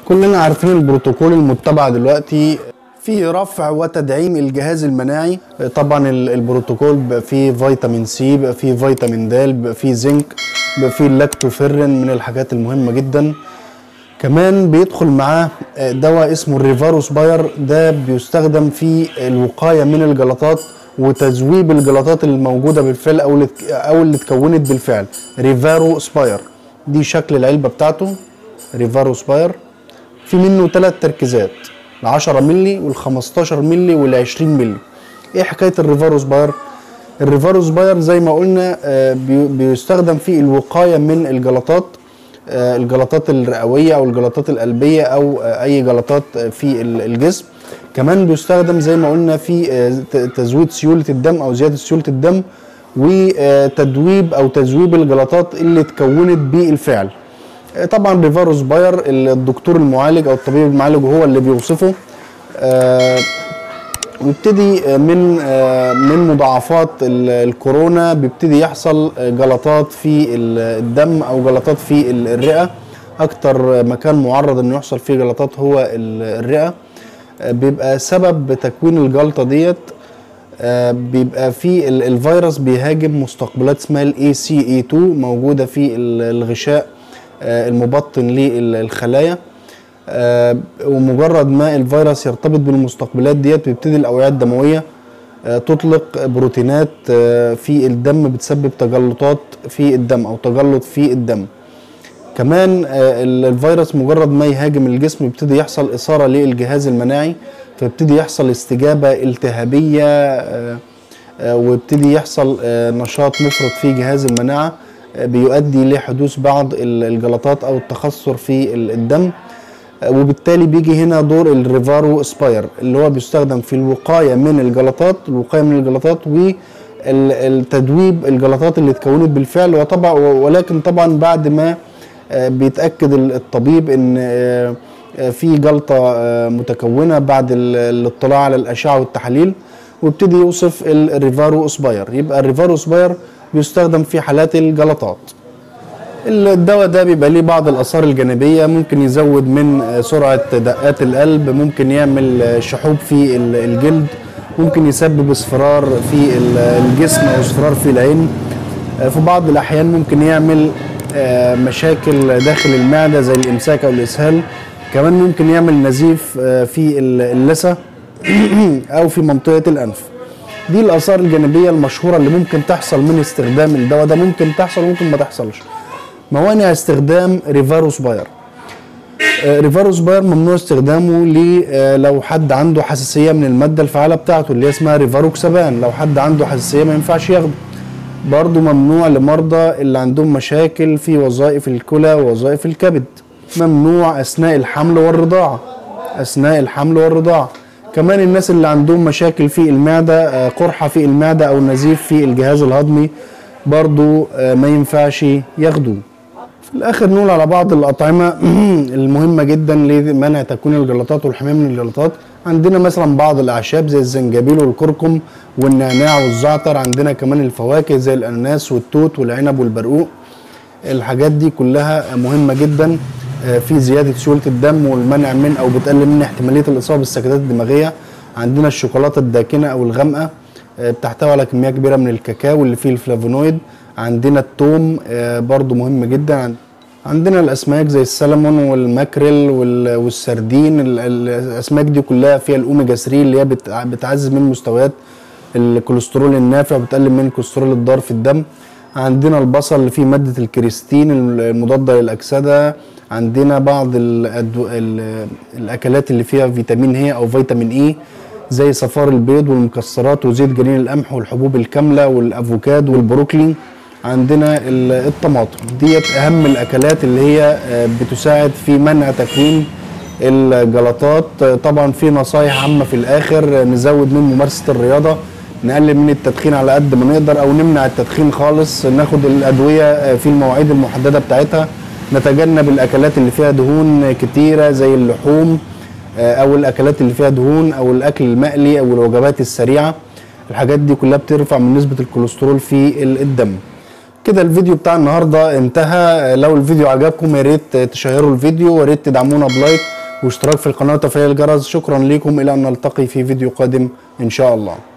كلنا عارفين البروتوكول المتبع دلوقتي فيه رفع وتدعيم الجهاز المناعي طبعا ال- البروتوكول بقى فيه فيتامين سي بقى فيه فيتامين د بقى فيه زنك بقى فيه اللاكتوفيرين من الحاجات المهمة جدا كمان بيدخل معاه دواء اسمه الريفاروس باير ده بيستخدم في الوقاية من الجلطات وتذويب الجلطات الموجودة بالفعل أو اللي أو اللي اتكونت بالفعل ريفارو سباير دي شكل العلبة بتاعته ريفارو سباير في منه ثلاث تركيزات ال 10 مللي وال 15 مللي وال 20 مللي ايه حكايه الريفاروس باير الريفاروس باير زي ما قلنا آه، بي- بيستخدم في الوقايه من الجلطات آه، الجلطات الرئويه او الجلطات القلبيه او آه، اي جلطات آه، في ال- الجسم كمان بيستخدم زي ما قلنا في آه، ت- تزويد سيوله الدم او زياده سيوله الدم وتدويب او تذويب الجلطات اللي اتكونت بالفعل طبعا ريفاروس باير الدكتور المعالج او الطبيب المعالج هو اللي بيوصفه آه، ويبتدي من آه، من مضاعفات ال- الكورونا بيبتدي يحصل جلطات في ال- الدم او جلطات في ال- الرئه اكتر مكان معرض انه يحصل فيه جلطات هو ال- الرئه آه، بيبقى سبب تكوين الجلطه ديت آه، بيبقى في ال- الفيروس بيهاجم مستقبلات اسمها الاي سي اي 2 موجوده في ال- الغشاء آه، المبطن للخلايا آه، ومجرد ما الفيروس يرتبط بالمستقبلات ديت بيبتدي الاوعيه الدمويه آه، تطلق بروتينات آه، في الدم بتسبب تجلطات في الدم او تجلط في الدم كمان آه، ال- الفيروس مجرد ما يهاجم الجسم يبتدي يحصل إثارة للجهاز المناعي فيبتدي يحصل استجابة التهابية آه، آه، ويبتدي يحصل آه، نشاط مفرط في جهاز المناعة آه، بيؤدي لحدوث بعض ال- الجلطات أو التخثر في ال- الدم آه، وبالتالي بيجي هنا دور الريفارو سباير اللي هو بيستخدم في الوقاية من الجلطات الوقاية من الجلطات والتدويب الجلطات اللي اتكونت بالفعل وطبعا ولكن طبعا بعد ما آه، بيتاكد ال- الطبيب ان آه، آه، في جلطه آه، متكونه بعد ال- الاطلاع على الاشعه والتحاليل ويبتدي يوصف الريفارو سباير يبقى الريفارو سباير بيستخدم في حالات الجلطات الدواء ده بيبقى ليه بعض الاثار الجانبيه ممكن يزود من آه، سرعه دقات القلب ممكن يعمل آه، شحوب في ال- الجلد ممكن يسبب اصفرار في ال- الجسم او اصفرار في العين آه، في بعض الاحيان ممكن يعمل آه، مشاكل داخل المعده زي الامساك او الاسهال كمان ممكن يعمل نزيف آه، في ال- اللثه او في منطقه الانف دي الاثار الجانبيه المشهوره اللي ممكن تحصل من استخدام الدواء ده ممكن تحصل وممكن ما تحصلش موانع استخدام ريفاروس باير آه، ريفاروس باير ممنوع استخدامه ل آه، لو حد عنده حساسيه من الماده الفعاله بتاعته اللي هي اسمها ريفاروكسابان لو حد عنده حساسيه ما ينفعش ياخده برضه ممنوع لمرضى اللي عندهم مشاكل في وظائف الكلى ووظائف الكبد ممنوع اثناء الحمل والرضاعه اثناء الحمل والرضاعه كمان الناس اللي عندهم مشاكل في المعده آه، قرحه في المعده او نزيف في الجهاز الهضمي برضه آه، ما ينفعش ياخدوه في الاخر نقول على بعض الاطعمه المهمه جدا لمنع تكوين الجلطات والحمايه من الجلطات عندنا مثلا بعض الاعشاب زي الزنجبيل والكركم والنعناع والزعتر عندنا كمان الفواكه زي الاناناس والتوت والعنب والبرقوق الحاجات دي كلها مهمه جدا آه، في زياده سيوله الدم والمنع من او بتقلل من احتماليه الاصابه بالسكتات الدماغيه عندنا الشوكولاته الداكنه او الغامقه آه، بتحتوي على كميه كبيره من الكاكاو اللي فيه الفلافونويد عندنا التوم آه، برضو مهم جدا عن- عندنا الاسماك زي السلمون والماكريل وال- والسردين ال- ال- الاسماك دي كلها فيها الاوميجا 3 اللي هي بتع- بتعزز من مستويات الكوليسترول النافع وبتقلل من الكوليسترول الضار في الدم عندنا البصل اللي فيه مادة الكريستين المضادة للأكسدة عندنا بعض الأدو... ال- الأكلات اللي فيها فيتامين هي أو فيتامين إي زي صفار البيض والمكسرات وزيت جنين القمح والحبوب الكاملة والأفوكاد والبروكلي عندنا ال- الطماطم ديت أهم الأكلات اللي هي آه، بتساعد في منع تكوين الجلطات آه، طبعا في نصايح عامة في الآخر آه، نزود من ممارسة الرياضة نقلل من التدخين على قد ما نقدر او نمنع التدخين خالص ناخد الادويه آه، في المواعيد المحدده بتاعتها نتجنب الاكلات اللي فيها دهون كتيره زي اللحوم آه، او الاكلات اللي فيها دهون او الاكل المقلي او الوجبات السريعه الحاجات دي كلها بترفع من نسبه الكوليسترول في ال- الدم كده الفيديو بتاع النهارده انتهى لو الفيديو عجبكم يا ريت تشيروا الفيديو ويا ريت تدعمونا بلايك واشتراك في القناه وتفعيل الجرس شكرا لكم الى ان نلتقي في فيديو قادم ان شاء الله